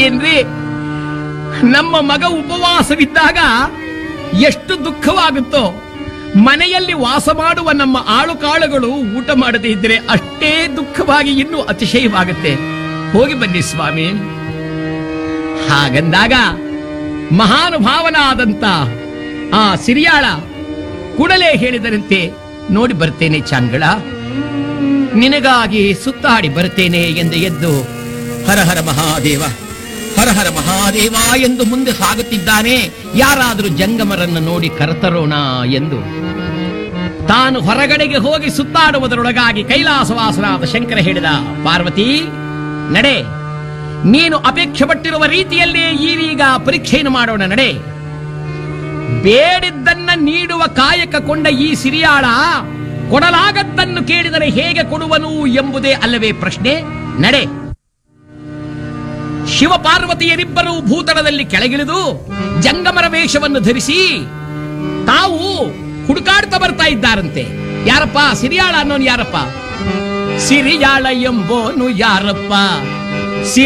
ಏನ್ರಿ ನಮ್ಮ ಮಗ ಉಪವಾಸವಿದ್ದಾಗ ಎಷ್ಟು ದುಃಖವಾಗುತ್ತೋ ಮನೆಯಲ್ಲಿ ವಾಸ ಮಾಡುವ ನಮ್ಮ ಆಳು ಕಾಳುಗಳು ಊಟ ಮಾಡದೇ ಇದ್ರೆ ಅಷ್ಟೇ ದುಃಖವಾಗಿ ಇನ್ನೂ ಅತಿಶಯವಾಗುತ್ತೆ ಹೋಗಿ ಬನ್ನಿ ಸ್ವಾಮಿ ಹಾಗಂದಾಗ ಮಹಾನುಭಾವನಾದಂತ ಆ ಸಿರಿಯಾಳ ಕೂಡಲೇ ಹೇಳಿದರಂತೆ ನೋಡಿ ಬರ್ತೇನೆ ಚಾಂಗಳ ನಿನಗಾಗಿ ಸುತ್ತಾಡಿ ಬರ್ತೇನೆ ಎಂದು ಎದ್ದು ಹರ ಹರ ಮಹಾದೇವ ಹರ ಹರ ಮಹಾದೇವ ಎಂದು ಮುಂದೆ ಸಾಗುತ್ತಿದ್ದಾನೆ ಯಾರಾದರೂ ಜಂಗಮರನ್ನು ನೋಡಿ ಕರೆತರೋಣ ಎಂದು ತಾನು ಹೊರಗಡೆಗೆ ಹೋಗಿ ಸುತ್ತಾಡುವುದರೊಳಗಾಗಿ ಕೈಲಾಸವಾಸನಾದ ಶಂಕರ ಹೇಳಿದ ಪಾರ್ವತಿ ನಡೆ ನೀನು ಅಪೇಕ್ಷೆ ಪಟ್ಟಿರುವ ರೀತಿಯಲ್ಲೇ ಈರೀಗ ಪರೀಕ್ಷೆಯನ್ನು ಮಾಡೋಣ ನಡೆ ಬೇಡಿದ್ದನ್ನ ನೀಡುವ ಕಾಯಕ ಕೊಂಡ ಈ ಸಿರಿಯಾಳ ಕೊಡಲಾಗದ್ದನ್ನು ಕೇಳಿದರೆ ಹೇಗೆ ಕೊಡುವನು ಎಂಬುದೇ ಅಲ್ಲವೇ ಪ್ರಶ್ನೆ ನಡೆ ಶಿವ ಪಾರ್ವತಿಯರಿಬ್ಬರೂ ಭೂತಳದಲ್ಲಿ ಕೆಳಗಿಳಿದು ಜಂಗಮರ ವೇಷವನ್ನು ಧರಿಸಿ ತಾವು ಹುಡುಕಾಡ್ತಾ ಬರ್ತಾ ಇದ್ದಾರಂತೆ ಯಾರಪ್ಪ ಸಿರಿಯಾಳ ಅನ್ನೋನು ಯಾರಪ್ಪ ಸಿರಿಯಾಳ ಎಂಬೋನು ಯಾರಪ್ಪ